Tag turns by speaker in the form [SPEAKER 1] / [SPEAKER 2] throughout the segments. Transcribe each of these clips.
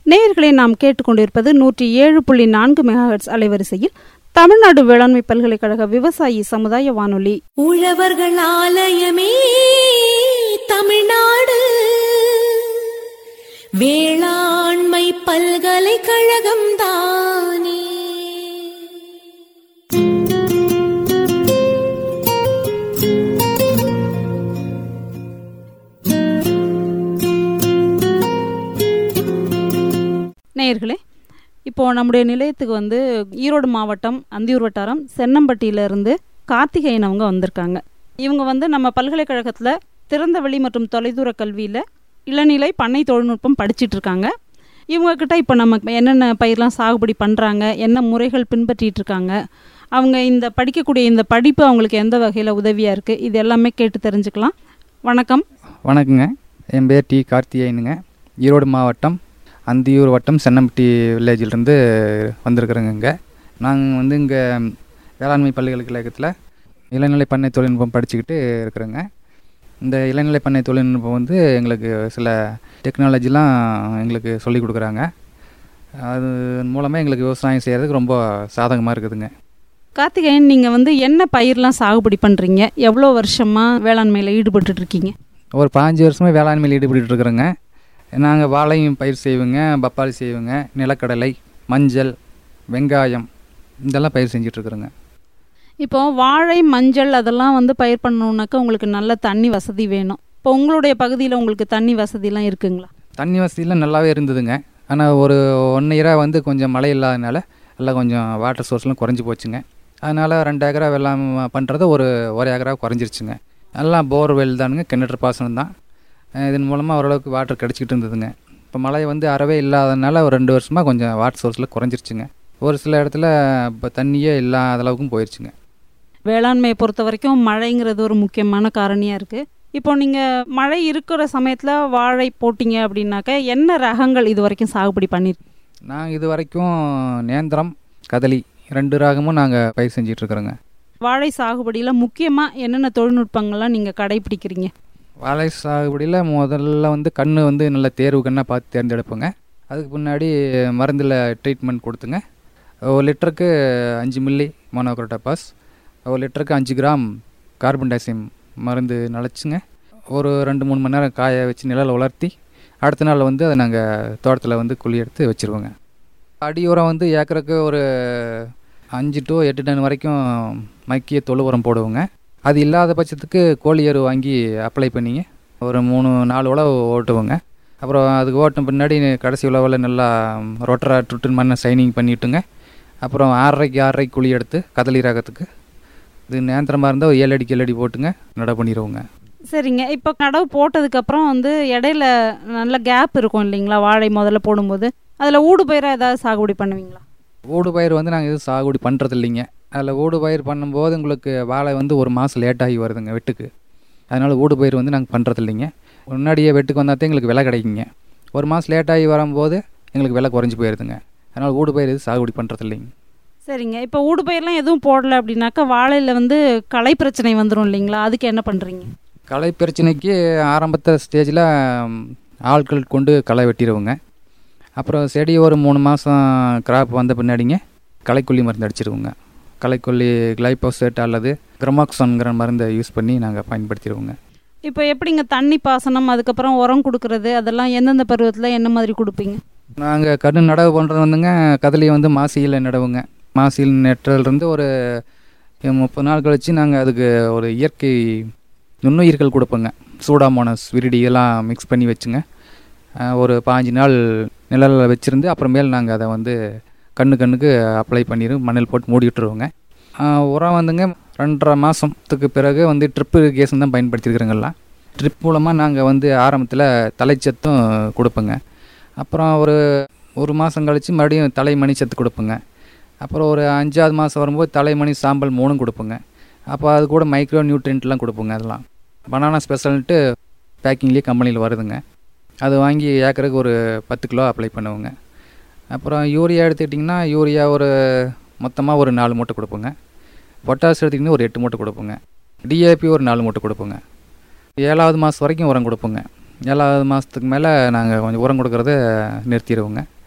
[SPEAKER 1] நேயர்களை நாம் கேட்டுக்கொண்டிருப்பது நூற்றி ஏழு புள்ளி நான்கு மெகாஹெட்ஸ் அலைவரிசையில் தமிழ்நாடு வேளாண்மை பல்கலைக்கழக விவசாயி சமுதாய வானொலி
[SPEAKER 2] உழவர்கள் ஆலயமே தமிழ்நாடு வேளாண்மை பல்கலைக்கழகம் தானே
[SPEAKER 1] நேயர்களே இப்போது நம்முடைய நிலையத்துக்கு வந்து ஈரோடு மாவட்டம் அந்தியூர் வட்டாரம் சென்னம்பட்டியிலிருந்து கார்த்திகேயன் அவங்க வந்திருக்காங்க இவங்க வந்து நம்ம பல்கலைக்கழகத்தில் திறந்த வெளி மற்றும் தொலைதூர கல்வியில் இளநிலை பண்ணை தொழில்நுட்பம் படிச்சிட்டு இருக்காங்க இவங்கக்கிட்ட இப்போ நம்ம என்னென்ன பயிரெலாம் சாகுபடி பண்ணுறாங்க என்ன முறைகள் பின்பற்றிட்டு இருக்காங்க அவங்க இந்த படிக்கக்கூடிய இந்த படிப்பு அவங்களுக்கு எந்த வகையில் உதவியாக இருக்குது இது எல்லாமே கேட்டு தெரிஞ்சுக்கலாம் வணக்கம்
[SPEAKER 3] வணக்கங்க என் பேர் டி கார்த்திகேயனுங்க ஈரோடு மாவட்டம் அந்தியூர் வட்டம் சென்னம்பட்டி வில்லேஜிலிருந்து வந்திருக்கிறேங்க இங்கே நாங்கள் வந்து இங்கே வேளாண்மை பல்கலைக்கழகத்தில் இளநிலை பண்ணை தொழில்நுட்பம் படிச்சுக்கிட்டு இருக்கிறேங்க இந்த இளநிலை பண்ணை தொழில்நுட்பம் வந்து எங்களுக்கு சில டெக்னாலஜிலாம் எங்களுக்கு சொல்லி கொடுக்குறாங்க அது மூலமாக எங்களுக்கு விவசாயம் செய்கிறதுக்கு ரொம்ப சாதகமாக இருக்குதுங்க
[SPEAKER 1] கார்த்திகேயன் நீங்கள் வந்து என்ன பயிர்லாம் சாகுபடி பண்ணுறீங்க எவ்வளோ வருஷமாக வேளாண்மையில் ஈடுபட்டுட்டு இருக்கீங்க
[SPEAKER 3] ஒரு பாஞ்சு வருஷமாக வேளாண்மையில் ஈடுபட்டு இருக்கிறோங்க நாங்கள் வாழையும் பயிர் செய்வோங்க பப்பாளி செய்வோங்க நிலக்கடலை மஞ்சள் வெங்காயம் இதெல்லாம் பயிர் செஞ்சிட்ருக்குறோங்க
[SPEAKER 1] இப்போ வாழை மஞ்சள் அதெல்லாம் வந்து பயிர் பண்ணணுன்னாக்கா உங்களுக்கு நல்ல தண்ணி வசதி வேணும் இப்போ உங்களுடைய பகுதியில் உங்களுக்கு தண்ணி வசதிலாம் இருக்குங்களா
[SPEAKER 3] தண்ணி வசதியெலாம் நல்லாவே இருந்ததுங்க ஆனால் ஒரு ஒன் இயராக வந்து கொஞ்சம் மழை இல்லாதனால எல்லாம் கொஞ்சம் வாட்டர் சோர்ஸ்லாம் குறைஞ்சி போச்சுங்க அதனால் ரெண்டு ஏக்கரா வெள்ளாம் பண்ணுறது ஒரு ஒரு ஏக்கரா குறைஞ்சிருச்சுங்க எல்லாம் போர்வெல் தானுங்க கிணற்று பாசனம் தான் அஹ் இதன் மூலமாக ஓரளவுக்கு வாட்டர் கிடச்சிக்கிட்டு இருந்ததுங்க இப்போ மழை வந்து அறவே இல்லாதனால ஒரு ரெண்டு வருஷமாக கொஞ்சம் வாட்டர் சோர்ஸில் குறைஞ்சிருச்சுங்க ஒரு சில இடத்துல இப்போ தண்ணியே இல்லாத அளவுக்கும் போயிடுச்சுங்க
[SPEAKER 1] வேளாண்மையை பொறுத்த வரைக்கும் மழைங்கிறது ஒரு முக்கியமான காரணியாக இருக்குது இப்போ நீங்கள் மழை இருக்கிற சமயத்தில் வாழை போட்டிங்க அப்படின்னாக்கா என்ன ரகங்கள் இது வரைக்கும் சாகுபடி பண்ணிருக்கீங்க
[SPEAKER 3] நான் இது வரைக்கும் நேந்திரம் கதலி ரெண்டு ராகமும் நாங்கள் பயிர் செஞ்சிட்ருக்குறோங்க
[SPEAKER 1] வாழை சாகுபடியில் முக்கியமாக என்னென்ன தொழில்நுட்பங்கள்லாம் நீங்கள் கடைபிடிக்கிறீங்க
[SPEAKER 3] வாழை சாகுபடியில் முதல்ல வந்து கண் வந்து நல்ல தேர்வு கண்ணாக பார்த்து தேர்ந்தெடுப்போங்க அதுக்கு முன்னாடி மருந்தில் ட்ரீட்மெண்ட் கொடுத்துங்க ஒரு லிட்டருக்கு அஞ்சு மில்லி மோனோக்ரோட்டோபாஸ் ஒரு லிட்டருக்கு அஞ்சு கிராம் கார்பன் டைசியம் மருந்து நனைச்சுங்க ஒரு ரெண்டு மூணு மணி நேரம் காய வச்சு நிழல் உலர்த்தி அடுத்த நாள் வந்து அதை நாங்கள் தோட்டத்தில் வந்து குழி எடுத்து வச்சுருவோங்க அடி உரம் வந்து ஏக்கருக்கு ஒரு அஞ்சு டு எட்டு டன் வரைக்கும் மக்கிய தொழு உரம் போடுவோங்க அது இல்லாத பட்சத்துக்கு கோழி எரு வாங்கி அப்ளை பண்ணிங்க ஒரு மூணு நாலு உழவு ஓட்டுவோங்க அப்புறம் அதுக்கு ஓட்டின பின்னாடி கடைசி உழவில் நல்லா ரொட்டரா டுட்டு மண்ணை சைனிங் பண்ணிவிட்டுங்க அப்புறம் ஆறரைக்கு ஆறரைக்கு குழி எடுத்து கதலி ரகத்துக்கு இது நேந்திரமாக இருந்தால் ஒரு ஏழு அடிக்கு ஏழு அடி போட்டுங்க நட பண்ணிடுவோங்க
[SPEAKER 1] சரிங்க இப்போ நடவு போட்டதுக்கப்புறம் வந்து இடையில நல்ல கேப் இருக்கும் இல்லைங்களா வாழை முதல்ல போடும்போது அதில் ஊடு பயிராக ஏதாவது சாகுபடி பண்ணுவீங்களா
[SPEAKER 3] ஊடு பயிர் வந்து நாங்கள் எதுவும் சாகுபடி பண்ணுறது இல்லைங்க அதில் ஊடு பயிர் பண்ணும்போது உங்களுக்கு வாழை வந்து ஒரு மாதம் லேட்டாகி வருதுங்க வெட்டுக்கு அதனால் ஊடு பயிர் வந்து நாங்கள் பண்ணுறது இல்லைங்க முன்னாடியே வெட்டுக்கு வந்தால் தான் எங்களுக்கு விலை கிடைக்குங்க ஒரு மாதம் லேட்டாகி வரும்போது எங்களுக்கு விலை குறைஞ்சி போயிடுதுங்க அதனால் ஊடு பயிர் எதுவும் சாகுபடி பண்ணுறது இல்லைங்க
[SPEAKER 1] சரிங்க இப்போ ஊடு பயிரெலாம் எதுவும் போடலை அப்படின்னாக்கா வாழையில் வந்து களை பிரச்சனை வந்துடும் இல்லைங்களா அதுக்கு என்ன பண்ணுறீங்க
[SPEAKER 3] களை பிரச்சனைக்கு ஆரம்பத்த ஸ்டேஜில் ஆட்கள் கொண்டு களை வெட்டிடுவோங்க அப்புறம் செடி ஒரு மூணு மாதம் கிராப் வந்த பின்னாடிங்க களைக்கொல்லி மருந்து அடிச்சிருவோங்க களைக்கொல்லி கிளைபோசேட் அல்லது கிரமாக்சான்கிற மருந்தை யூஸ் பண்ணி நாங்கள் பயன்படுத்திடுவோங்க
[SPEAKER 1] இப்போ எப்படிங்க தண்ணி பாசனம் அதுக்கப்புறம் உரம் கொடுக்கறது அதெல்லாம் எந்தெந்த பருவத்தில் என்ன மாதிரி கொடுப்பீங்க
[SPEAKER 3] நாங்கள் கடு நடவு பண்ணுறது வந்துங்க கதலி வந்து மாசியில் நடவுங்க மாசியில் நெட்டுறதுலேருந்து ஒரு முப்பது நாள் கழித்து நாங்கள் அதுக்கு ஒரு இயற்கை நுண்ணுயிர்கள் கொடுப்போங்க சூடாமோனஸ் விரிடி எல்லாம் மிக்ஸ் பண்ணி வச்சுங்க அஹ் ஒரு பாஞ்சு நாள் நிழலில் வச்சுருந்து அப்புறமேல் நாங்கள் அதை வந்து கண்ணு கண்ணுக்கு அப்ளை பண்ணிடு மணல் போட்டு மூடி விட்டுருவோங்க அஹ் உரம் வந்துங்க ரெண்டரை மாதத்துக்கு பிறகு வந்து ட்ரிப் இரிகேஷன் தான் பயன்படுத்தியிருக்கிறோங்கல்லாம் ட்ரிப் மூலமாக நாங்கள் வந்து ஆரம்பத்தில் தலைச்சத்தும் கொடுப்போங்க அப்புறம் ஒரு ஒரு மாதம் கழித்து மறுபடியும் தலைமணி சத்து கொடுப்போங்க அப்புறம் ஒரு அஞ்சாவது மாதம் வரும்போது தலைமணி சாம்பல் மூணும் கொடுப்போங்க அப்போ அது கூட மைக்ரோ நியூட்ரியன்ட்லாம் கொடுப்போங்க அதெல்லாம் பனானா ஸ்பெஷல்ன்ட்டு பேக்கிங்லேயே கம்பெனியில் வருதுங்க அது வாங்கி ஏக்கருக்கு ஒரு பத்து கிலோ அப்ளை பண்ணுவோங்க அப்புறம் யூரியா எடுத்துக்கிட்டிங்கன்னா யூரியா ஒரு மொத்தமாக ஒரு நாலு மூட்டை கொடுப்போங்க பொட்டாஸ் எடுத்திங்கன்னா ஒரு எட்டு மூட்டை கொடுப்போங்க டிஏபி ஒரு நாலு மூட்டை கொடுப்போங்க ஏழாவது மாதம் வரைக்கும் உரம் கொடுப்போங்க ஏழாவது மாதத்துக்கு மேலே நாங்கள் கொஞ்சம் உரம் கொடுக்கறத நிறுத்திடுவோங்க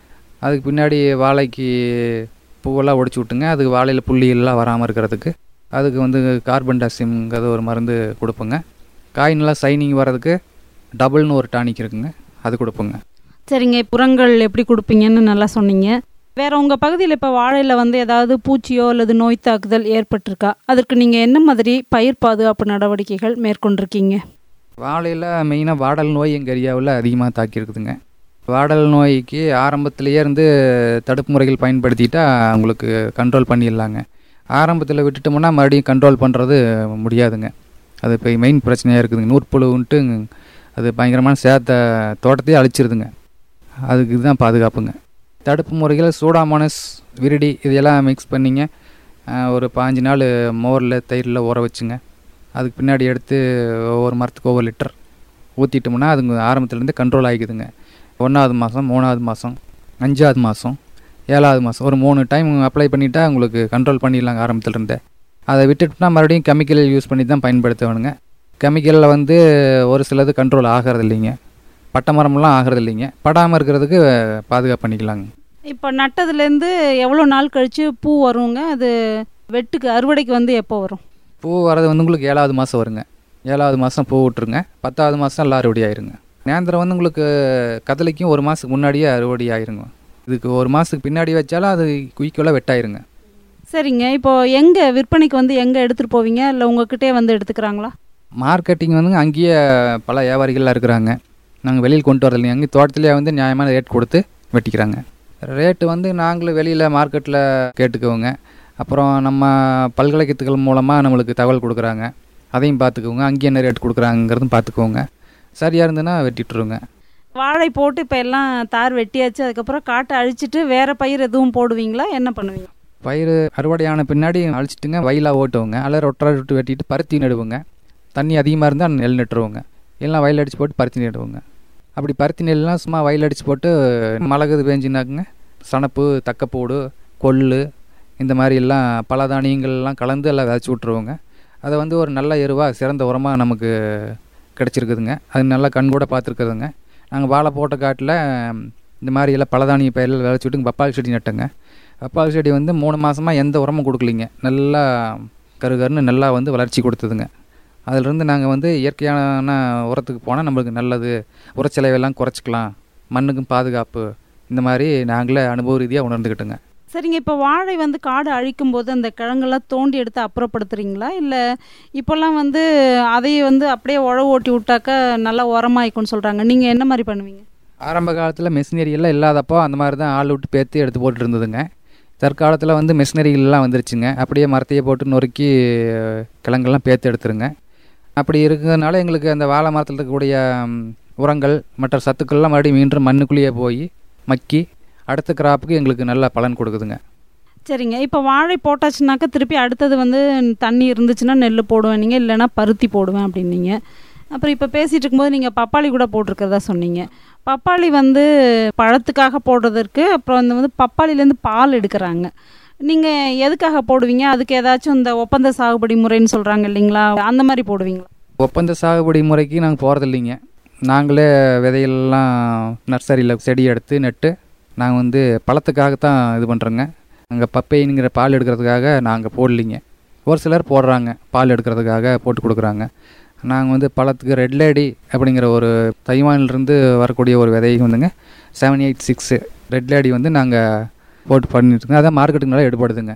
[SPEAKER 3] அதுக்கு பின்னாடி வாழைக்கு பூவெல்லாம் ஒடிச்சு விட்டுங்க அதுக்கு வாழையில் புள்ளி எல்லாம் வராமல் இருக்கிறதுக்கு அதுக்கு வந்து கார்பன் டாசிம்ங்கிறது ஒரு மருந்து கொடுப்போங்க காய் நல்லா சைனிங் வர்றதுக்கு டபுள்னு ஒரு டானிக் இருக்குங்க அது கொடுப்போங்க
[SPEAKER 1] சரிங்க உரங்கள் எப்படி கொடுப்பீங்கன்னு நல்லா சொன்னீங்க வேற உங்க பகுதியில் இப்போ வாழையில வந்து ஏதாவது பூச்சியோ அல்லது நோய் தாக்குதல் ஏற்பட்டிருக்கா அதற்கு நீங்க என்ன மாதிரி பயிர் பாதுகாப்பு நடவடிக்கைகள் மேற்கொண்டிருக்கீங்க
[SPEAKER 3] வாழையில் மெயினாக வாடல் நோய் எங்கள் ஏரியாவில் அதிகமாக தாக்கியிருக்குதுங்க வாடல் நோய்க்கு ஆரம்பத்திலேயே இருந்து தடுப்பு முறைகள் பயன்படுத்திட்டா உங்களுக்கு கண்ட்ரோல் பண்ணிடலாங்க ஆரம்பத்தில் விட்டுட்டோம்னா மறுபடியும் கண்ட்ரோல் பண்ணுறது முடியாதுங்க அது இப்போ மெயின் பிரச்சனையாக இருக்குதுங்க நூற்புழுன்ட்டு அது பயங்கரமான சேத்த தோட்டத்தையே அழிச்சிருதுங்க அதுக்கு இதுதான் பாதுகாப்புங்க தடுப்பு முறைகள் சூடாமோனஸ் விரிடி இதையெல்லாம் மிக்ஸ் பண்ணிங்க அஹ், ஒரு பாஞ்சு நாள் மோரில் தயிரில் ஊற வச்சுங்க அதுக்கு பின்னாடி எடுத்து ஒவ்வொரு மரத்துக்கு ஒவ்வொரு லிட்டர் ஊற்றிட்டோம்னா அதுங்க ஆரம்பத்துலேருந்து கண்ட்ரோல் ஆகிக்குதுங்க ஒன்றாவது மாதம் மூணாவது மாதம் அஞ்சாவது மாதம் ஏழாவது மாதம் ஒரு மூணு டைம் அப்ளை பண்ணிட்டா உங்களுக்கு கண்ட்ரோல் பண்ணிடலாங்க ஆரம்பத்துலேருந்தே அதை விட்டுட்டோம்னா மறுபடியும் கெமிக்கல் யூஸ் பண்ணி தான் பயன்படுத்த வேணுங்க கெமிக்கலில் வந்து ஒரு சிலது கண்ட்ரோல் ஆகிறது இல்லைங்க பட்டை மரம்லாம் ஆகிறது இல்லைங்க படாமல் இருக்கிறதுக்கு பாதுகாப்பு பண்ணிக்கலாங்க
[SPEAKER 1] இப்போ நட்டதுலேருந்து எவ்வளோ நாள் கழிச்சு பூ வருங்க அது வெட்டுக்கு அறுவடைக்கு வந்து எப்போ வரும்
[SPEAKER 3] பூ வர்றது வந்து உங்களுக்கு ஏழாவது மாதம் வருங்க ஏழாவது மாதம் பூ விட்டுருங்க பத்தாவது மாதம் எல்லாம் அறுவடை ஆயிருங்க நேந்திரம் வந்து உங்களுக்கு கதலிக்கும் ஒரு மாதத்துக்கு முன்னாடியே அறுவடை ஆயிருங்க இதுக்கு ஒரு மாதத்துக்கு பின்னாடி வச்சாலும் அது குயிக்கெல்லாம் வெட்டாயிருங்க
[SPEAKER 1] சரிங்க இப்போ எங்கே விற்பனைக்கு வந்து எங்கே எடுத்துகிட்டு போவீங்க இல்லை உங்ககிட்டே வந்து எடுத்துக்கிறாங்களா
[SPEAKER 3] மார்க்கெட்டிங் வந்துங்க அங்கேயே பல வியாபாரிகள்லாம் இருக்கிறாங்க நாங்கள் வெளியில் கொண்டு வரதில்லைங்க அங்கேயும் தோட்டத்திலேயே வந்து நியாயமான ரேட் கொடுத்து வெட்டிக்கிறாங்க ரேட்டு வந்து நாங்களும் வெளியில் மார்க்கெட்டில் கேட்டுக்குவோங்க அப்புறம் நம்ம பல்கலைக்கழகத்துகள் மூலமாக நம்மளுக்கு தகவல் கொடுக்குறாங்க அதையும் பார்த்துக்குவோங்க அங்கேயே என்ன ரேட் கொடுக்குறாங்கிறதும் பார்த்துக்குவோங்க சரியாக இருந்ததுன்னா வெட்டிட்டுருவோங்க
[SPEAKER 1] வாழை போட்டு இப்போ எல்லாம் தார் வெட்டியாச்சு அதுக்கப்புறம் காட்டை அழிச்சிட்டு வேற பயிர் எதுவும் போடுவீங்களா என்ன பண்ணுவீங்க
[SPEAKER 3] பயிர் அறுவடையான பின்னாடி அழிச்சிட்டுங்க வயலாக ஓட்டுவோங்க அல்ல ரொட்டரை விட்டு வெட்டிட்டு பருத்தி நடுவோங்க தண்ணி அதிகமாக இருந்தால் நெல் நட்டுருவோங்க இல்லைனா வயல் அடித்து போட்டு பருத்தி நடுவோங்க அப்படி பருத்தி நெல்லாம் சும்மா வயல் அடித்து போட்டு மழகுது பேஞ்சினாக்குங்க சணப்பு தக்கப்போடு கொள்ளு இந்த மாதிரி எல்லாம் பல தானியங்கள்லாம் கலந்து எல்லாம் விதைச்சி விட்ருவோங்க அதை வந்து ஒரு நல்ல எருவாக சிறந்த உரமாக நமக்கு கிடச்சிருக்குதுங்க அது நல்லா கண் கூட பார்த்துருக்குதுங்க நாங்கள் வாழை போட்ட காட்டில் இந்த மாதிரி எல்லாம் பலதானிய பயிர்கள் விளைச்சி விட்டு பப்பாளி செடி நட்டோங்க பப்பாளி செடி வந்து மூணு மாதமாக எந்த உரமும் கொடுக்கலிங்க நல்லா கருகருன்னு நல்லா வந்து வளர்ச்சி கொடுத்ததுங்க அதிலிருந்து நாங்கள் வந்து இயற்கையான உரத்துக்கு போனால் நம்மளுக்கு நல்லது உரச்செலவெல்லாம் குறைச்சிக்கலாம் மண்ணுக்கும் பாதுகாப்பு இந்த மாதிரி நாங்களே அனுபவ ரீதியாக உணர்ந்துக்கிட்டோங்க
[SPEAKER 1] சரிங்க இப்போ வாழை வந்து காடு அழிக்கும் போது அந்த கிழங்கெல்லாம் தோண்டி எடுத்து அப்புறப்படுத்துறீங்களா இல்லை இப்போல்லாம் வந்து அதையே வந்து அப்படியே உழவு ஓட்டி விட்டாக்கா நல்லா உரமாயிக்கும்னு சொல்கிறாங்க நீங்கள் என்ன மாதிரி பண்ணுவீங்க
[SPEAKER 3] ஆரம்ப காலத்தில் மெஷினரி எல்லாம் இல்லாதப்போ அந்த மாதிரி தான் ஆள் விட்டு பேத்து எடுத்து போட்டு இருந்ததுங்க தற்காலத்தில் வந்து மெஷினரிகள்லாம் வந்துருச்சுங்க அப்படியே மரத்தையே போட்டு நொறுக்கி கிழங்கெல்லாம் பேத்து எடுத்துருங்க அப்படி இருக்கிறதுனால எங்களுக்கு அந்த வாழை மரத்தில் இருக்கக்கூடிய ம், உரங்கள் மற்ற சத்துக்கள்லாம் மறுபடியும் மீண்டும் மண்ணுக்குள்ளேயே போய் மக்கி அடுத்த கிராப்புக்கு எங்களுக்கு நல்ல பலன் கொடுக்குதுங்க
[SPEAKER 1] சரிங்க இப்போ வாழை போட்டாச்சுனாக்கா திருப்பி அடுத்தது வந்து தண்ணி இருந்துச்சுன்னா நெல் போடுவேன் நீங்கள் இல்லைன்னா பருத்தி போடுவேன் அப்படின்னீங்க அப்புறம் இப்போ பேசிகிட்டு இருக்கும்போது நீங்கள் பப்பாளி கூட போட்டிருக்கிறதா சொன்னீங்க பப்பாளி வந்து பழத்துக்காக போடுறதற்கு அப்புறம் இந்த வந்து பப்பாளிலேருந்து பால் எடுக்கிறாங்க நீங்கள் எதுக்காக போடுவீங்க அதுக்கு ஏதாச்சும் இந்த ஒப்பந்த சாகுபடி முறைன்னு சொல்கிறாங்க இல்லைங்களா அந்த மாதிரி போடுவீங்களா
[SPEAKER 3] ஒப்பந்த சாகுபடி முறைக்கு நாங்கள் போகிறது இல்லைங்க நாங்களே விதையெல்லாம் நர்சரியில் செடி எடுத்து நட்டு நாங்கள் வந்து பழத்துக்காகத்தான் இது பண்ணுறோங்க அங்கே பப்பைங்கிற பால் எடுக்கிறதுக்காக நாங்கள் போடலிங்க ஒரு சிலர் போடுறாங்க பால் எடுக்கிறதுக்காக போட்டு கொடுக்குறாங்க நாங்கள் வந்து பழத்துக்கு ரெட் லேடி அப்படிங்கிற ஒரு தைவானிலிருந்து வரக்கூடிய ஒரு விதை வந்துங்க seven eight six red lady வந்து நாங்கள் போட்டு பண்ணிட்டுருக்கோங்க அதான் மார்க்கெட்டுக்கு நல்லா எடுபடுதுங்க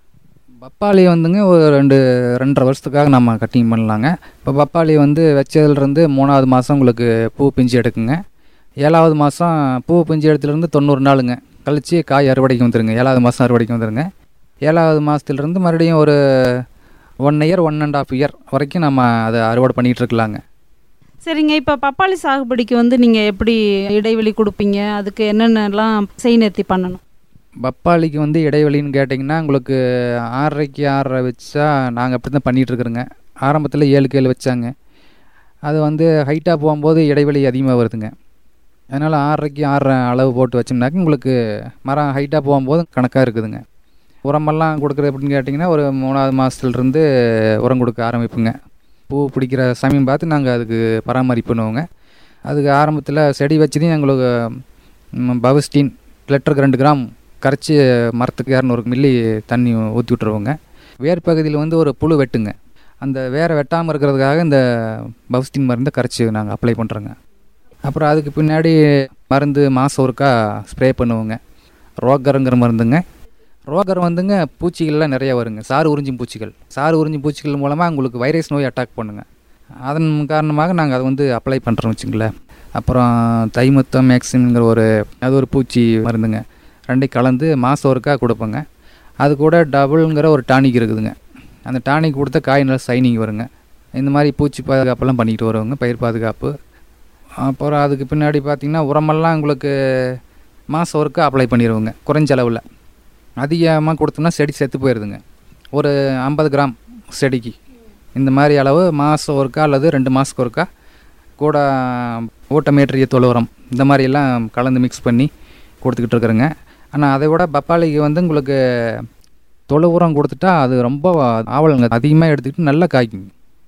[SPEAKER 3] பப்பாளி வந்துங்க ஒரு ரெண்டு ரெண்டரை வருஷத்துக்காக நம்ம கட்டிங் பண்ணலாங்க இப்போ பப்பாளி வந்து வச்சதுலேருந்து மூணாவது மாதம் உங்களுக்கு பூ பிஞ்சு எடுக்குங்க ஏழாவது மாதம் பூ பிஞ்சு எடுத்துலேருந்து தொண்ணூறு நாளுங்க கழிச்சு காய் அறுவடைக்கு வந்துருங்க ஏழாவது மாதம் அறுவடைக்கு வந்துருங்க ஏழாவது மாதத்துலேருந்து மறுபடியும் ஒரு one year one and half year வரைக்கும் நம்ம அதை அறுவடை பண்ணிகிட்டு இருக்கலாங்க
[SPEAKER 1] சரிங்க இப்போ பப்பாளி சாகுபடிக்கு வந்து நீங்கள் எப்படி இடைவெளி கொடுப்பீங்க அதுக்கு என்னென்னலாம் செய் நிறுத்தி பண்ணணும்
[SPEAKER 3] பப்பாளிக்கு வந்து இடைவெளின்னு கேட்டிங்கன்னா உங்களுக்கு ஆறரைக்கு ஆறரை வச்சா நாங்கள் அப்படி தான் பண்ணிகிட்ருக்குறோங்க ஆரம்பத்தில் ஏழுக்கு ஏழு வச்சாங்க அது வந்து ஹைட்டாக போகும்போது இடைவெளி அதிகமாக வருதுங்க அதனால் ஆறரைக்கு ஆறரை அளவு போட்டு வச்சோம்னாக்க உங்களுக்கு மரம் ஹைட்டாக போகும்போது கணக்காக இருக்குதுங்க உரமெல்லாம் கொடுக்குறது எப்படின்னு கேட்டிங்கன்னா ஒரு மூணாவது மாதத்துலேருந்து உரம் கொடுக்க ஆரம்பிப்புங்க பூ பிடிக்கிற சமயம் பார்த்து நாங்கள் அதுக்கு பராமரிப்பு பண்ணுவோங்க அதுக்கு ஆரம்பத்தில் செடி வச்சதையும் எங்களுக்கு ம், பவஸ்டீன் லிட்டருக்கு ரெண்டு கிராம் கரைச்சி மரத்துக்கு இரநூறு மில்லி தண்ணி ஊற்றி விட்ருவோங்க வேர் பகுதியில் வந்து ஒரு புழு வெட்டுங்க அந்த வேரை வெட்டாமல் இருக்கிறதுக்காக இந்த பவுஸ்டின் மருந்தை கரைச்சி நாங்கள் அப்ளை பண்ணுறோங்க அப்புறம் அதுக்கு பின்னாடி மருந்து மாதம் ஒருக்கா ஸ்ப்ரே பண்ணுவோங்க ரோக்கருங்கிற மருந்துங்க ரோக்கர் வந்துங்க பூச்சிகள்லாம் நிறைய வருங்க சாறு உறிஞ்சும் பூச்சிகள் சாறு உறிஞ்சும் பூச்சிகள் மூலமாக உங்களுக்கு வைரஸ் நோய் அட்டாக் பண்ணுங்க அதன் காரணமாக நாங்கள் அதை வந்து அப்ளை பண்ணுறோம் வச்சுங்களேன் அப்புறம் தைமத்தம் மேக்சிம்ங்கிற ஒரு அது ஒரு பூச்சி மருந்துங்க ரெண்டையும் கலந்து மாதம் ஒருக்கா கொடுப்போங்க அது கூட டபுள்ங்கிற ஒரு டானிக் இருக்குதுங்க அந்த டானிக் கொடுத்தா காய் நல்லா சைனிங் வருங்க இந்த மாதிரி பூச்சி பாதுகாப்பெல்லாம் பண்ணிக்கிட்டு வருவாங்க பயிர் பாதுகாப்பு அப்புறம் அதுக்கு பின்னாடி பார்த்திங்கன்னா உரமெல்லாம் உங்களுக்கு மாதம் ஒருக்கா அப்ளை பண்ணிடுவோங்க குறைஞ்ச அளவில் அதிகமாக கொடுத்தோம்னா செடி செத்து போயிடுதுங்க ஒரு ஐம்பது கிராம் செடிக்கு இந்த மாதிரி அளவு மாதம் ஒருக்கா அல்லது ரெண்டு மாதத்துக்கு ஒருக்கா கூட ஊட்டமேற்றிய தொழு உரம் இந்த மாதிரியெல்லாம் கலந்து மிக்ஸ் பண்ணி கொடுத்துக்கிட்டு இருக்கிறேங்க ஆனால் அதை விட பப்பாளிக்கு வந்து உங்களுக்கு தொழு உரம் கொடுத்துட்டா அது ரொம்ப ஆவலுங்க அதிகமாக எடுத்துக்கிட்டு நல்லா காய்க்குங்க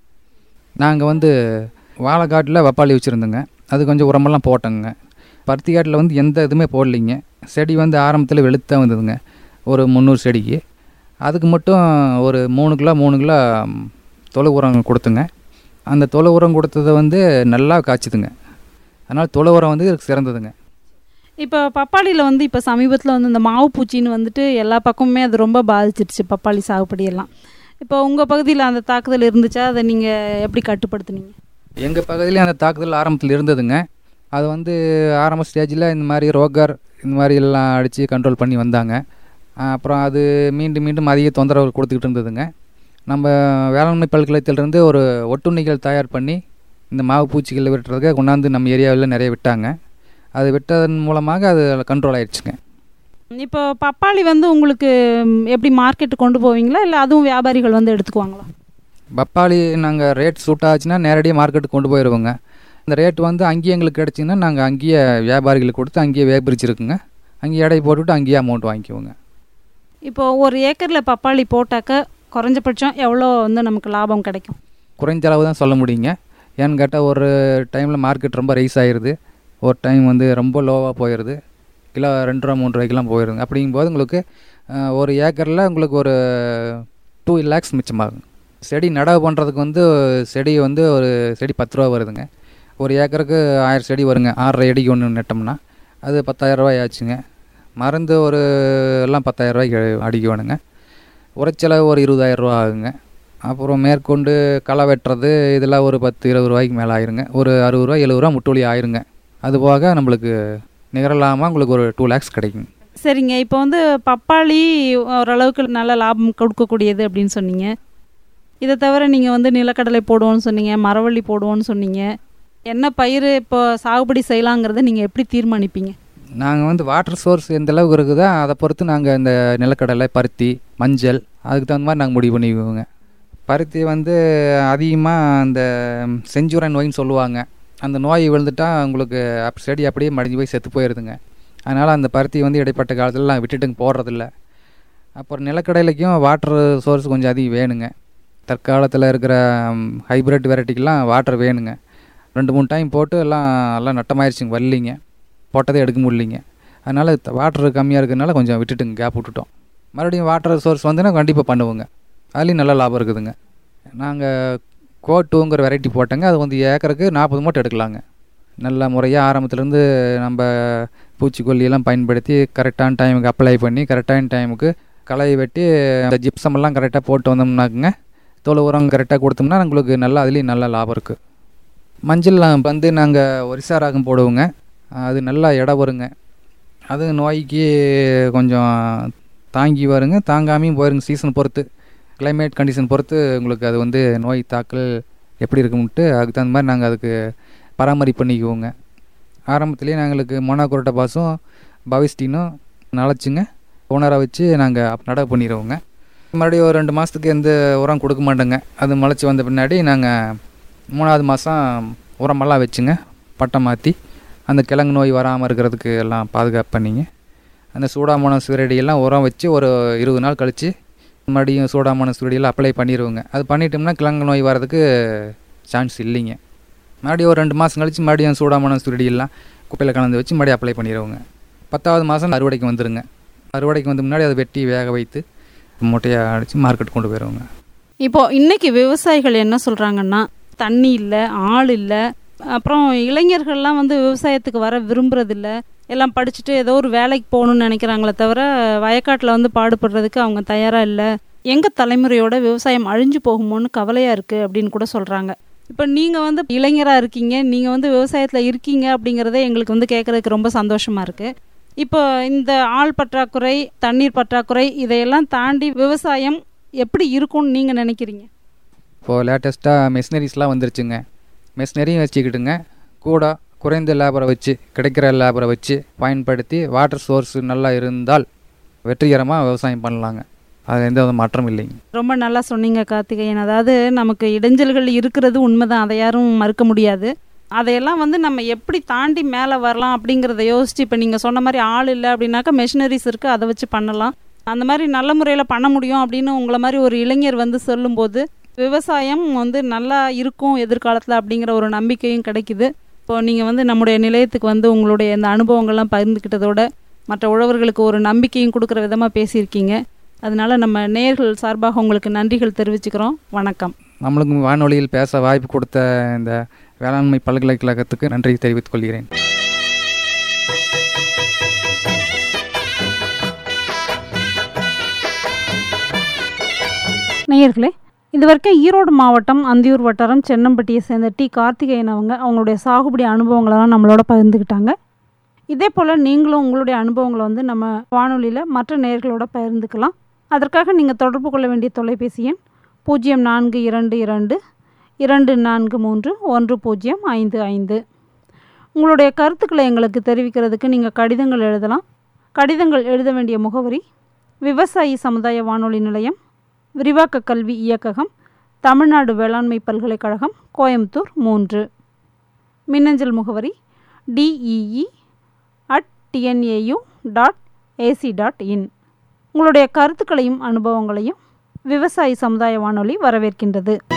[SPEAKER 3] நாங்கள் வந்து வாழைக்காட்டில் பப்பாளி வச்சுருந்தோங்க அது கொஞ்சம் உரமெல்லாம் போட்டோங்க பருத்தி காட்டில் வந்து எந்த இதுவுமே போடலைங்க செடி வந்து ஆரம்பத்தில் வெளுத்தான் வந்ததுங்க ஒரு முந்நூறு செடிக்கு அதுக்கு மட்டும் ஒரு மூணு கிலோ மூணு கிலோ தொழு உரம் கொடுத்துங்க அந்த தொழு உரம் கொடுத்ததை வந்து நல்லா காய்ச்சுதுங்க அதனால் தொழு உரம் வந்து இதுக்கு சிறந்ததுங்க
[SPEAKER 1] இப்போ பப்பாளியில் வந்து இப்போ சமீபத்தில் வந்து இந்த மாவு பூச்சின்னு வந்துட்டு எல்லா பக்கமுமே அது ரொம்ப பாதிச்சிருச்சு பப்பாளி சாகுபடியெல்லாம் இப்போ உங்கள் பகுதியில் அந்த தாக்குதல் இருந்துச்சா அதை நீங்கள் எப்படி கட்டுப்படுத்துனீங்க
[SPEAKER 3] எங்கள் பகுதியிலே அந்த தாக்குதல் ஆரம்பத்தில் இருந்ததுங்க அது வந்து ஆரம்ப ஸ்டேஜில் இந்த மாதிரி ரோகர் இந்த மாதிரி எல்லாம் அடித்து கண்ட்ரோல் பண்ணி வந்தாங்க அப்புறம் அது மீண்டும் மீண்டும் அதிக தொந்தரவு கொடுத்துக்கிட்டு இருந்ததுங்க நம்ம வேளாண்மை பல்கலைத்திலிருந்து ஒரு ஒட்டுண்ணிகள் தயார் பண்ணி இந்த மாவு பூச்சிகளை விட்டுறதுக்கு கொண்டாந்து நம்ம ஏரியாவில் நிறைய விட்டாங்க அது விட்டதன் மூலமாக அது கண்ட்ரோல் ஆயிடுச்சுங்க
[SPEAKER 1] இப்போ பப்பாளி வந்து உங்களுக்கு ம், எப்படி மார்க்கெட்டு கொண்டு போவீங்களா இல்லை அதுவும் வியாபாரிகள் வந்து எடுத்துக்குவாங்களா
[SPEAKER 3] பப்பாளி நாங்கள் ரேட் சூட் ஆச்சுன்னா நேரடியாக மார்க்கெட்டுக்கு கொண்டு போயிடுவோங்க இந்த ரேட் வந்து அங்கேயே எங்களுக்கு கிடச்சிங்கன்னா நாங்கள் அங்கேயே வியாபாரிகளுக்கு கொடுத்து அங்கேயே வியாபரிச்சிருக்குங்க அங்கேயே எடை போட்டுவிட்டு அங்கேயே அமௌண்ட் வாங்கிக்குவோங்க
[SPEAKER 1] இப்போ ஒரு ஏக்கரில் பப்பாளி போட்டாக்க குறைஞ்சபட்சம் எவ்வளோ வந்து நமக்கு லாபம் கிடைக்கும்
[SPEAKER 3] குறைஞ்ச அளவு தான் சொல்ல முடியுங்க ஏன்னு கேட்டால் ஒரு டைமில் மார்க்கெட் ரொம்ப ரைஸ் ஆயிடுது ஒரு டைம் வந்து ரொம்ப லோவாக போயிடுது கிலோ ரெண்டு ரூபா மூணு ரூபாய்க்கெலாம் போயிடுங்க அப்படிங்கும்போது உங்களுக்கு அஹ், ஒரு ஏக்கரில் உங்களுக்கு ஒரு டூ லேக்ஸ் மிச்சமாகும் செடி நடவு பண்ணுறதுக்கு வந்து செடி வந்து ஒரு செடி பத்து ரூபா வருதுங்க ஒரு ஏக்கருக்கு ஆயிரம் செடி வருங்க ஆறரை அடிக்கு ஒன்று நட்டோம்னா அது பத்தாயிரம் ரூபாய் ஆச்சுங்க மருந்து ஒரு எல்லாம் பத்தாயிரம் ரூபாய்க்கு அடிக்க வேணுங்க உரைச்செலவு ஒரு இருபதாயிரம் ரூபா ஆகுங்க அப்புறம் மேற்கொண்டு களை வெட்டுறது இதெல்லாம் ஒரு பத்து இருபது ரூபாய்க்கு மேலே ஆயிருங்க ஒரு அறுபது ரூபா எழுபது ரூபா முட்டுவலி ஆயிருங்க அது போக நம்மளுக்கு நிகரலாமல் உங்களுக்கு ஒரு டூ லேக்ஸ் கிடைக்கும்
[SPEAKER 1] சரிங்க இப்போ வந்து பப்பாளி ஓரளவுக்கு நல்ல லாபம் கொடுக்கக்கூடியது அப்படின்னு சொன்னீங்க இதை தவிர நீங்கள் வந்து நிலக்கடலை போடுவோன்னு சொன்னீங்க மரவள்ளி போடுவோன்னு சொன்னீங்க என்ன பயிர் இப்போ சாகுபடி செய்யலாங்கிறத நீங்கள் எப்படி தீர்மானிப்பீங்க
[SPEAKER 3] நாங்கள் வந்து வாட்டர் சோர்ஸ் எந்த அளவுக்கு இருக்குதோ அதை பொறுத்து நாங்கள் இந்த நிலக்கடலை பருத்தி மஞ்சள் அதுக்கு தகுந்த மாதிரி நாங்கள் முடிவு பண்ணிக்குவோங்க பருத்தி வந்து அதிகமாக அந்த செஞ்சுரை நோயின்னு சொல்லுவாங்க அந்த நோய் விழுந்துட்டா உங்களுக்கு அப் செடி அப்படியே மடிஞ்சு போய் செத்து போயிடுதுங்க அதனால் அந்த பருத்தி வந்து இடைப்பட்ட காலத்தில் நான் விட்டுட்டுங்க போடுறதில்ல அப்புறம் நிலக்கடலைக்கும் வாட்டர் சோர்ஸ் கொஞ்சம் அதிகம் வேணுங்க தற்காலத்தில் இருக்கிற ஹைப்ரிட் வெரைட்டிக்கெலாம் வாட்டர் வேணுங்க ரெண்டு மூணு டைம் போட்டு எல்லாம் எல்லாம் நட்டமாயிருச்சுங்க வரலிங்க போட்டதே எடுக்க முடியலிங்க அதனால் வாட்டர் கம்மியாக இருக்கிறதுனால கொஞ்சம் விட்டுட்டுங்க கேப் விட்டுட்டோம் மறுபடியும் வாட்டர் சோர்ஸ் வந்துன்னா கண்டிப்பாக பண்ணுவோங்க அதுலேயும் நல்ல லாபம் இருக்குதுங்க நாங்கள் கோ டூங்கிற வெரைட்டி போட்டோங்க அது வந்து ஏக்கருக்கு நாற்பது மூட்டை எடுக்கலாங்க நல்ல முறையாக ஆரம்பத்துலேருந்து நம்ம பூச்சிக்கொல்லியெல்லாம் பயன்படுத்தி கரெக்டான டைமுக்கு அப்ளை பண்ணி கரெக்டான டைமுக்கு களை வெட்டி அந்த ஜிப்சம் எல்லாம் கரெக்டாக போட்டு வந்தோம்னாக்குங்க தொழு உரம் கரெக்டாக கொடுத்தோம்னா உங்களுக்கு நல்லா அதுலேயும் நல்ல லாபம் இருக்குது மஞ்சள் வந்து நாங்கள் ஒரிசா ராகம் போடுவோங்க அது நல்லா இடம் வருங்க அது நோய்க்கு கொஞ்சம் தாங்கி வருங்க தாங்காமையும் போயிருங்க சீசன் பொறுத்து கிளைமேட் கண்டிஷன் பொறுத்து உங்களுக்கு அது வந்து நோய் தாக்கல் எப்படி இருக்கும்ட்டு அதுக்கு தகுந்த மாதிரி நாங்கள் அதுக்கு பராமரிப்பு பண்ணிக்குவோங்க ஆரம்பத்துலேயே நாங்களுக்கு மொனாக்குரட்டை பாசும் பவிஸ்டினும் நனைச்சுங்க உணர வச்சு நாங்கள் நடவு பண்ணிடுவோங்க மறுபடியும் ஒரு ரெண்டு மாதத்துக்கு எந்த உரம் கொடுக்க மாட்டோங்க அது முளைச்சி வந்த பின்னாடி நாங்கள் மூணாவது மாதம் உரமெல்லாம் வச்சுங்க பட்டம் மாற்றி அந்த கிழங்கு நோய் வராமல் இருக்கிறதுக்கு எல்லாம் பாதுகாப்பு பண்ணிங்க அந்த சூடாமோனஸ் விரடியெல்லாம் உரம் வச்சு ஒரு இருபது நாள் கழித்து மறுபடியும் சூடாமோனஸ் விரடியெல்லாம் அப்ளை பண்ணிடுவோங்க அது பண்ணிட்டோம்னா கிழங்கு நோய் வரதுக்கு சான்ஸ் இல்லைங்க மறுபடியும் ஒரு ரெண்டு மாதம் கழித்து மறுபடியும் சூடாமோனஸ் விரடியெல்லாம் குப்பையில் கலந்து வச்சு மறுபடியும் அப்ளை பண்ணிடுவோங்க பத்தாவது மாதம் அறுவடைக்கு வந்துருங்க அறுவடைக்கு வந்து முன்னாடி அதை வெட்டி வேக வைத்து மூட்டையை அடித்து மார்க்கெட் கொண்டு போயிடுவோங்க
[SPEAKER 1] இப்போ இன்னைக்கு விவசாயிகள் என்ன சொல்றாங்கன்னா தண்ணி இல்லை ஆள் இல்லை அப்புறம் இளைஞர்கள்லாம் வந்து விவசாயத்துக்கு வர விரும்புறதில்ல எல்லாம் படிச்சுட்டு ஏதோ ஒரு வேலைக்கு போகணும்னு நினைக்கிறாங்களே தவிர வயக்காட்டில் வந்து பாடுபடுறதுக்கு அவங்க தயாராக இல்லை எங்கள் தலைமுறையோட விவசாயம் அழிஞ்சு போகுமோன்னு கவலையாக இருக்குது அப்படின்னு கூட சொல்கிறாங்க இப்போ நீங்கள் வந்து இளைஞராக இருக்கீங்க நீங்கள் வந்து விவசாயத்தில் இருக்கீங்க அப்படிங்கிறதே எங்களுக்கு வந்து கேட்குறதுக்கு ரொம்ப சந்தோஷமாக இருக்குது இப்போ இந்த ஆள் பற்றாக்குறை தண்ணீர் பற்றாக்குறை இதையெல்லாம் தாண்டி விவசாயம் எப்படி இருக்கும்னு நீங்கள் நினைக்கிறீங்க
[SPEAKER 3] இப்போது லேட்டஸ்ட்டாக மெஷினரிஸ்லாம் வந்துருச்சுங்க மெஷினரியும் வச்சுக்கிட்டுங்க கூட குறைந்த லேபரை வச்சு கிடைக்கிற லேபரை வச்சு பயன்படுத்தி வாட்டர் சோர்ஸ் நல்லா இருந்தால் வெற்றிகரமாக விவசாயம் பண்ணலாங்க அது எந்த வித மாற்றமும் இல்லைங்க
[SPEAKER 1] ரொம்ப நல்லா சொன்னீங்க கார்த்திகேயன் அதாவது நமக்கு இடைஞ்சல்கள் இருக்கிறது உண்மைதான் அதை யாரும் மறுக்க முடியாது அதையெல்லாம் வந்து நம்ம எப்படி தாண்டி மேலே வரலாம் அப்படிங்கிறத யோசிச்சு இப்போ நீங்கள் சொன்ன மாதிரி ஆள் இல்லை அப்படின்னாக்கா மெஷினரிஸ் இருக்குது அதை வச்சு பண்ணலாம் அந்த மாதிரி நல்ல முறையில் பண்ண முடியும் அப்படின்னு உங்களை மாதிரி ஒரு இளைஞர் வந்து சொல்லும்போது விவசாயம் வந்து நல்லா இருக்கும் எதிர்காலத்தில் அப்படிங்கிற ஒரு நம்பிக்கையும் கிடைக்குது இப்போ நீங்கள் வந்து நம்முடைய நிலையத்துக்கு வந்து உங்களுடைய இந்த அனுபவங்கள்லாம் பகிர்ந்துக்கிட்டதோட மற்ற உழவர்களுக்கு ஒரு நம்பிக்கையும் கொடுக்குற விதமாக பேசியிருக்கீங்க அதனால நம்ம நேர்கள் சார்பாக உங்களுக்கு நன்றிகள் தெரிவிச்சுக்கிறோம் வணக்கம்
[SPEAKER 3] நம்மளுக்கு வானொலியில் பேச வாய்ப்பு கொடுத்த இந்த வேளாண்மை பல்கலைக்கழகத்துக்கு நன்றி தெரிவித்துக் கொள்கிறேன்
[SPEAKER 1] நேயர்களே இது வரைக்கும் ஈரோடு மாவட்டம் அந்தியூர் வட்டாரம் சென்னம்பட்டியை சேர்ந்த டி கார்த்திகேயன் அவங்க அவங்களுடைய சாகுபடி அனுபவங்களெல்லாம் நம்மளோட பகிர்ந்துக்கிட்டாங்க இதே போல் நீங்களும் உங்களுடைய அனுபவங்களை வந்து நம்ம வானொலியில் மற்ற நேயர்களோட பகிர்ந்துக்கலாம் அதற்காக நீங்கள் தொடர்பு கொள்ள வேண்டிய தொலைபேசி எண் பூஜ்ஜியம் நான்கு இரண்டு இரண்டு இரண்டு நான்கு மூன்று ஒன்று பூஜ்ஜியம் ஐந்து ஐந்து உங்களுடைய கருத்துக்களை எங்களுக்கு தெரிவிக்கிறதுக்கு நீங்கள் கடிதங்கள் எழுதலாம் கடிதங்கள் எழுத வேண்டிய முகவரி விவசாயி சமுதாய வானொலி நிலையம் விரிவாக்க கல்வி இயக்ககம் தமிழ்நாடு வேளாண்மை பல்கலைக்கழகம் கோயம்புத்தூர் மூன்று மின்னஞ்சல் முகவரி TEE at TNAU dot AC dot in உங்களுடைய கருத்துக்களையும் அனுபவங்களையும் விவசாயி சமுதாய வானொலி வரவேற்கின்றது